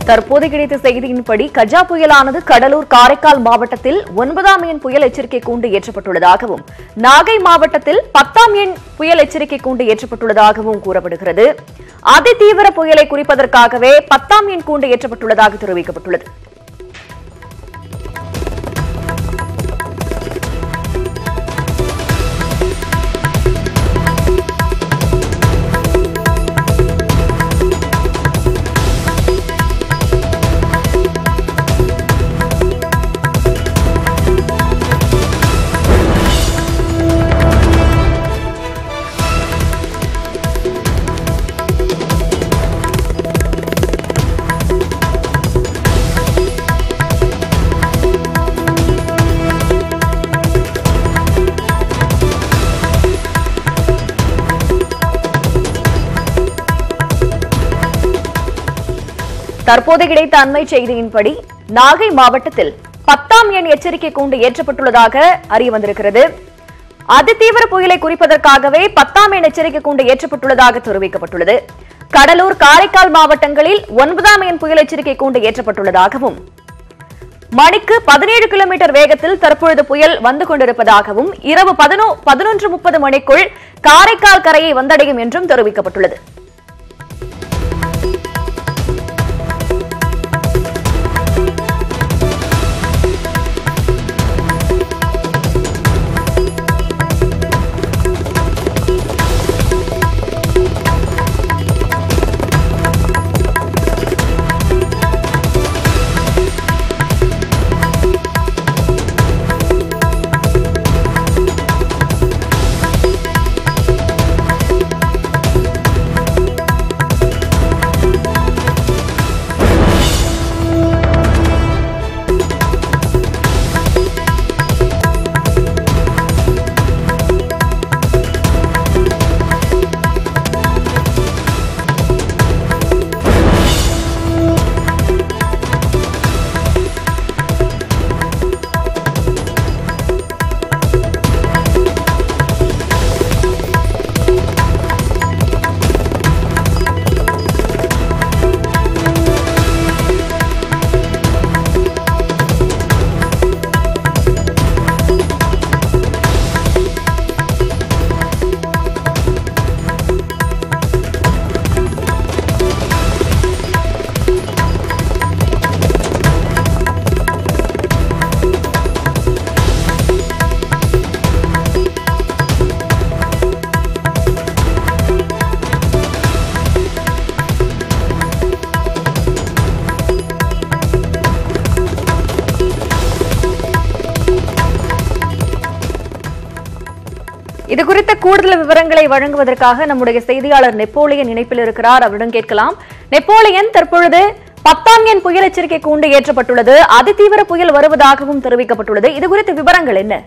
தற்போது கிடைத்த செய்தியின்படி கஜா புயலானது கடலூர் காரைக்கால் மாவட்டத்தில் ஒன்பதாம் எண் புயல் எச்சரிக்கை கூண்டு ஏற்றப்பட்டுள்ளதாகவும் நாகை மாவட்டத்தில் பத்தாம் எண் புயல் எச்சரிக்கை கூண்டு ஏற்றப்பட்டுள்ளதாகவும் கூறப்படுகிறது அதிதீவிர புயலை குறிப்பதற்காகவே பத்தாம் எண் கூண்டு ஏற்றப்பட்டுள்ளதாக தெரிவிக்கப்பட்டுள்ளது தற்போது கிடைத்த அண்மை செய்தியின்படி நாகை மாவட்டத்தில் பத்தாம் எண் எச்சரிக்கை கூண்டு ஏற்றப்பட்டுள்ளதாக அறிய வந்திருக்கிறது அதிதீவிர புயலை குறிப்பதற்காகவே பத்தாம் எண் எச்சரிக்கை கூண்டு ஏற்றப்பட்டுள்ளதாக தெரிவிக்கப்பட்டுள்ளது கடலூர் காரைக்கால் மாவட்டங்களில் ஒன்பதாம் எண் புயல் எச்சரிக்கை கூண்டு ஏற்றப்பட்டுள்ளதாகவும் மணிக்கு பதினேழு கிலோமீட்டர் வேகத்தில் தற்பொழுது புயல் வந்து கொண்டிருப்பதாகவும் இரவு பதினொன்று முப்பது மணிக்குள் காரைக்கால் கரையை வந்தடையும் என்றும் தெரிவிக்கப்பட்டுள்ளது இது குறித்த கூடுதல் விவரங்களை வழங்குவதற்காக நம்முடைய செய்தியாளர் நெப்போலியன் இணைப்பில் இருக்கிறார் அவரிடம் கேட்கலாம் நெப்போலியன் தற்பொழுது பத்தாம் எண் புயல் எச்சரிக்கை கூண்டு ஏற்றப்பட்டுள்ளது அதிதீவிர புயல் வருவதாகவும் தெரிவிக்கப்பட்டுள்ளது இது குறித்த விவரங்கள் என்ன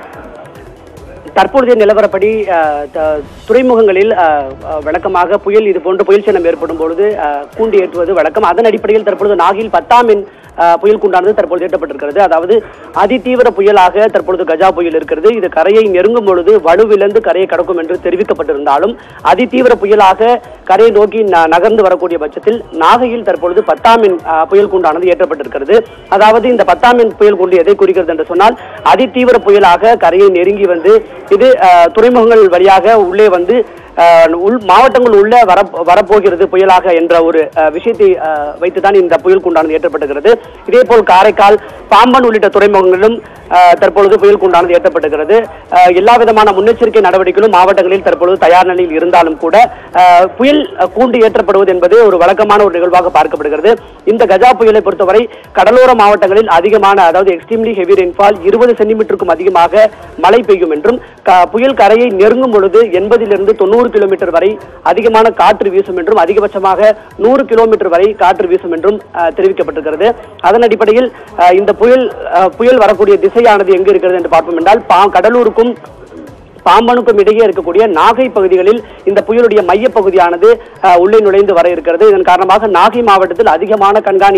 தற்பொழுதைய நிலவரப்படி அஹ், த- துறைமுகங்களில் அஹ், அஹ், வழக்கமாக புயல் இது போன்ற புயல் சின்னம் ஏற்படும் பொழுது அஹ், கூண்டு ஏற்றுவது வழக்கம் அதன் அடிப்படையில் தற்பொழுது நாகையில் பத்தாம் எண் அஹ், புயல் கூண்டானது தற்பொழுது ஏற்றப்பட்டிருக்கிறது அதாவது அதிதீவிர புயலாக தற்பொழுது கஜா புயல் இருக்கிறது இது கரையை நெருங்கும் பொழுது வலுவிழந்து கரையை கடக்கும் என்று தெரிவிக்கப்பட்டிருந்தாலும் அதிதீவிர புயலாக கரையை நோக்கி ந- நகர்ந்து வரக்கூடிய பட்சத்தில் நாகையில் தற்பொழுது பத்தாம் எண் அஹ், புயல் கூண்டானது ஏற்றப்பட்டிருக்கிறது அதாவது இந்த பத்தாம் எண் புயல் கூண்டு எதை குறிக்கிறது என்று சொன்னால் அதிதீவிர புயலாக கரையை நெருங்கி வந்து இது அஹ், துறைமுகங்கள் வழியாக உள்ளே வந்து அஹ், உள் மாவட்டங்கள் உள்ள வர வரப்போகிறது புயலாக என்ற ஒரு அஹ், விஷயத்தை அஹ், வைத்துதான் இந்த புயல் கூண்டானது ஏற்றப்பட்டிருக்கிறது இதே போல் காரைக்கால் பாம்பன் உள்ளிட்ட துறைமுகங்களிலும் அஹ், தற்பொழுது புயல் கூண்டானது ஏற்றப்பட்டிருக்கிறது அஹ், எல்லா விதமான முன்னெச்சரிக்கை நடவடிக்கைகளும் மாவட்டங்களில் தற்பொழுது தயார் நிலையில் இருந்தாலும் கூட அஹ், புயல் அஹ், கூண்டு ஏற்றப்படுவது என்பது ஒரு வழக்கமான ஒரு நிகழ்வாக பார்க்கப்படுகிறது இந்த கஜா புயலை பொறுத்தவரை கடலோர மாவட்டங்களில் அதிகமான அதாவது எக்ஸ்ட்ரீம்லி ஹெவி ரெயின்ஃபால் இருபது சென்டிமீட்டருக்கும் அதிகமாக மழை பெய்யும் என்றும் க- புயல் கரையை நெருங்கும் பொழுது எண்பதிலிருந்து தொண்ணூறு கிலோமீட்டர் வரை அதிகமான காற்று வீசும் என்றும் அதிகபட்சமாக நூறு கிலோமீட்டர் வரை காற்று வீசும் என்றும் அஹ், தெரிவிக்கப்பட்டிருக்கிறது அதன் அடிப்படையில் அஹ், இந்த புயல் அஹ், புயல் வரக்கூடிய திசையானது எங்கு இருக்கிறது என்று பார்ப்போம் என்றால் பா கடலூருக்கும் பாம்பனுக்கும் இடையே இருக்கக்கூடிய நாகை பகுதிகளில் இந்த புயலுடைய மைய பகுதியானது அஹ், உள்ளே நுழைந்து வர இருக்கிறது இதன் காரணமாக நாகை மாவட்டத்தில் அதிகமான கண்காணி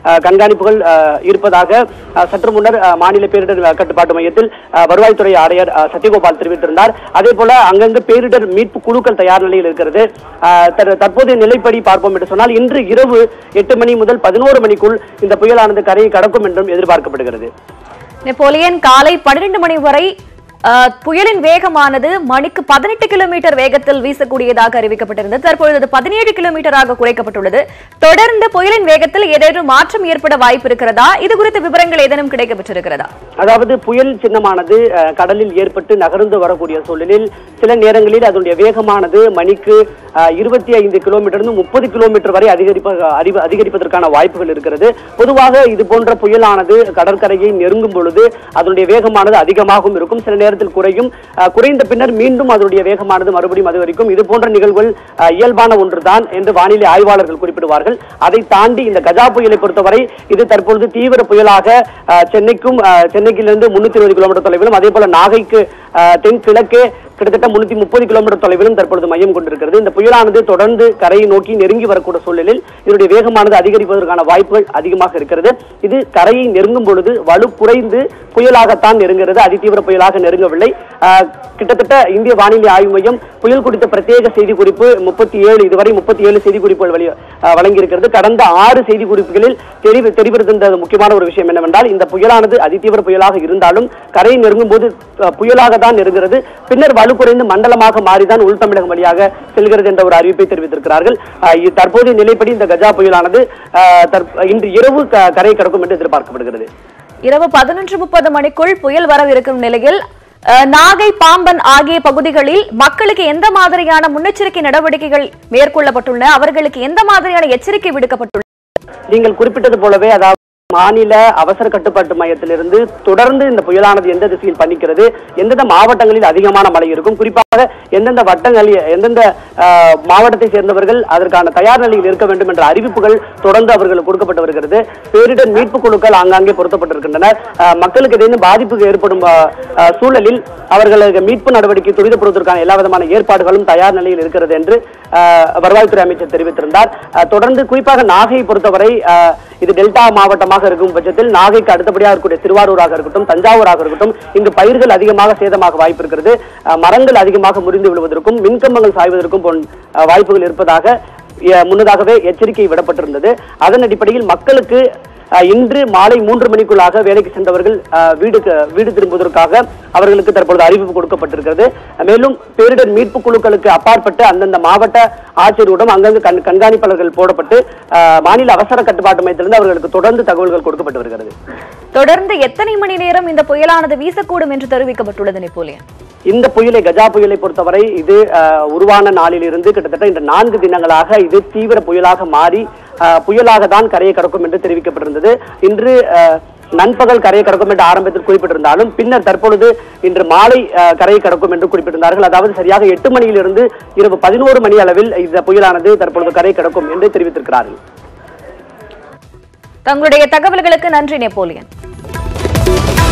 அஹ், கண்காணிப்புகள் அஹ், இருப்பதாக அஹ், சற்று முன்னர் அஹ், மாநில பேரிடர் கட்டுப்பாட்டு மையத்தில் அஹ், வருவாய்த்துறை ஆணையர் அஹ், சத்யகோபால் தெரிவித்திருந்தார் அதே போல அங்கங்கு பேரிடர் மீட்பு குழுக்கள் தயார் நிலையில் இருக்கிறது அஹ், தற்- தற்போதைய நிலைப்படி பார்ப்போம் என்று சொன்னால் இன்று இரவு எட்டு மணி முதல் பதினோரு மணிக்குள் இந்த புயலானது கரையை கடக்கும் என்றும் எதிர்பார்க்கப்படுகிறது நெப்போலியன் காலை பன்னிரண்டு மணி வரை அஹ், புயலின் வேகமானது மணிக்கு பதினெட்டு கிலோமீட்டர் வேகத்தில் வீசக்கூடியதாக அறிவிக்கப்பட்டிருந்தது தற்பொழுது அது பதினேழு கிலோமீட்டராக குறைக்கப்பட்டுள்ளது தொடர்ந்து புயலின் வேகத்தில் ஏதேனும் மாற்றம் ஏற்பட வாய்ப்பு இருக்கிறதா இது குறித்த விவரங்கள் ஏதேனும் கிடைக்கப்பட்டிருக்கிறதா அதாவது புயல் சின்னமானது அஹ், கடலில் ஏற்பட்டு நகர்ந்து வரக்கூடிய சூழலில் சில நேரங்களில் அதனுடைய வேகமானது மணிக்கு இருபத்தி ஐந்து கிலோமீட்டர் முப்பது கிலோமீட்டர் வரை அதிகரிப்ப அறிவு- அதிகரிப்பதற்கான வாய்ப்புகள் இருக்கிறது பொதுவாக இது போன்ற புயலானது கடற்கரையை நெருங்கும் பொழுது அதனுடைய வேகமானது அதிகமாகவும் இருக்கும் சில நேரத்தில் குறையும் அஹ், குறைந்த பின்னர் மீண்டும் அதனுடைய வேகமானது மறுபடியும் அதிகரிக்கும் இது போன்ற நிகழ்வுகள் அஹ், இயல்பான ஒன்றுதான் என்று வானிலை ஆய்வாளர்கள் குறிப்பிடுவார்கள் அதை தாண்டி இந்த கஜா புயலை பொறுத்தவரை இது தற்பொழுது தீவிர புயலாக அஹ், சென்னைக்கும் அஹ், சென்னைக்கிலிருந்து முன்னூத்தி இருபது கிலோமீட்டர் தொலைவிலும் அதே போல நாகைக்கு அஹ், தென் கிழக்கே கிட்டத்தட்ட முன்னூத்தி முப்பது கிலோமீட்டர் தொலைவிலும் தற்பொழுது மையம் கொண்டிருக்கிறது இந்த புயலானது தொடர்ந்து கரையை நோக்கி நெருங்கி வரக்கூடிய சூழலில் இதனுடைய வேகமானது அதிகரிப்பதற்கான வாய்ப்புகள் அதிகமாக இருக்கிறது இது கரையை நெருங்கும் பொழுது வலு குறைந்து புயலாகத்தான் நெருங்குகிறது அதிதீவிர புயலாக நெருங்கவில்லை அஹ், கிட்டத்தட்ட இந்திய வானிலை ஆய்வு மையம் புயல் குறித்த பிரத்யேக செய்தி குறிப்பு முப்பத்தி ஏழு இதுவரை முப்பத்தி ஏழு செய்தி குறிப்புகள் வழி அஹ், வழங்கியிருக்கிறது கடந்த ஆறு செய்தி குறிப்புகளில் தெரிவி தெரிவித்திருந்த முக்கியமான ஒரு விஷயம் என்னவென்றால் இந்த புயலானது அதிதீவிர புயலாக இருந்தாலும் கரையை நெருங்கும் போது அஹ், புயலாக தான் நெருங்கிறது பின்னர் வலு குறைந்து மண்டலமாக மாறிதான் உள் தமிழகம் வழியாக செல்கிறது என்ற ஒரு அறிவிப்பை தெரிவித்திருக்கிறார்கள் அஹ், இ- தற்போதைய நிலைப்படி இந்த கஜா புயலானது அஹ், தற்ப- இன்று இரவு க- கரை கடக்கும் என்று எதிர்பார்க்கப்படுகிறது இரவு பதினொன்று முப்பது மணிக்குள் புயல் வரவிருக்கும் நிலையில் அஹ், நாகை பாம்பன் ஆகிய பகுதிகளில் மக்களுக்கு எந்த மாதிரியான முன்னெச்சரிக்கை நடவடிக்கைகள் மேற்கொள்ளப்பட்டுள்ளன அவர்களுக்கு எந்த மாதிரியான எச்சரிக்கை விடுக்கப்பட்டுள்ளன நீங்கள் குறிப்பிட்டது போலவே அதாவது மாநில அவசர கட்டுப்பாட்டு மையத்திலிருந்து தொடர்ந்து இந்த புயலானது எந்த திசையில் பயணிக்கிறது எந்தெந்த மாவட்டங்களில் அதிகமான மழை இருக்கும் குறிப்பாக எந்தெந்த வட்டங்களில் எந்தெந்த ஆஹ், மாவட்டத்தை சேர்ந்தவர்கள் அதற்கான தயார் நிலையில் இருக்க வேண்டும் என்ற அறிவிப்புகள் தொடர்ந்து அவர்களுக்கு கொடுக்கப்பட்டு வருகிறது பேரிடர் மீட்பு குழுக்கள் ஆங்காங்கே பொருத்தப்பட்டிருக்கின்றன ஆஹ், மக்களுக்கு ஏதேனும் பாதிப்பு ஏற்படும் ஆஹ், ஆஹ், சூழலில் அவர்களுக்கு மீட்பு நடவடிக்கை துரிதப்படுவதற்கான எல்லா விதமான ஏற்பாடுகளும் தயார் நிலையில் இருக்கிறது என்று ஆஹ், வருவாய்த்துறை அமைச்சர் தெரிவித்திருந்தார் ஆஹ், தொடர்ந்து குறிப்பாக நாகையை பொறுத்தவரை ஆஹ், இது டெல்டா மாவட்டமாக இருக்கும் பட்சத்தில் நாகைக்கு அடுத்தபடியாக இருக்கக்கூடிய திருவாரூராக இருக்கட்டும் தஞ்சாவூராக இருக்கட்டும் இங்கு பயிர்கள் அதிகமாக சேதமாக வாய்ப்பு இருக்கிறது அஹ், மரங்கள் அதிகமாக முறிந்து விழுவதற்கும் மின்கம்பங்கள் சாய்வதற்கும் போன் அஹ், வாய்ப்புகள் இருப்பதாக அஹ், முன்னதாகவே எச்சரிக்கை விடப்பட்டிருந்தது அதன் அடிப்படையில் மக்களுக்கு அஹ், இன்று மாலை மூன்று மணிக்குள்ளாக வேலைக்கு சென்றவர்கள் அஹ், வீடுக்கு வீடு திரும்புவதற்காக அவர்களுக்கு தற்பொழுது அறிவிப்பு கொடுக்கப்பட்டிருக்கிறது மேலும் பேரிடர் மீட்பு குழுக்களுக்கு அப்பாற்பட்டு அந்தந்த மாவட்ட ஆட்சியரிடம் அங்கங்கு கண் கண்காணிப்பாளர்கள் போடப்பட்டு அஹ், மாநில அவசர கட்டுப்பாட்டு மையத்திலிருந்து அவர்களுக்கு தொடர்ந்து தகவல்கள் கொடுக்கப்பட்டு வருகிறது தொடர்ந்து எத்தனை மணி நேரம் இந்த புயலானது வீசக்கூடும் என்று தெரிவிக்கப்பட்டுள்ளது நெப்போலியன் இந்த புயலை கஜா புயலை பொறுத்தவரை இது அஹ், உருவான நாளிலிருந்து கிட்டத்தட்ட இந்த நான்கு தினங்களாக இது தீவிர புயலாக மாறி அஹ், புயலாக தான் கரையை கடக்கும் என்று தெரிவிக்கப்பட்டிருந்தது இன்று அஹ், நண்பகல் கரையை கடக்கும் என்று ஆரம்பத்தில் குறிப்பிட்டிருந்தாலும் பின்னர் தற்பொழுது இன்று மாலை அஹ், கரையை கடக்கும் என்று குறிப்பிட்டிருந்தார்கள் அதாவது சரியாக எட்டு மணியிலிருந்து இரவு பதினோரு மணி அளவில் இந்த புயலானது தற்பொழுது கரை கடக்கும் என்று தெரிவித்திருக்கிறார்கள் தங்களுடைய தகவல்களுக்கு நன்றி நெப்போலியன்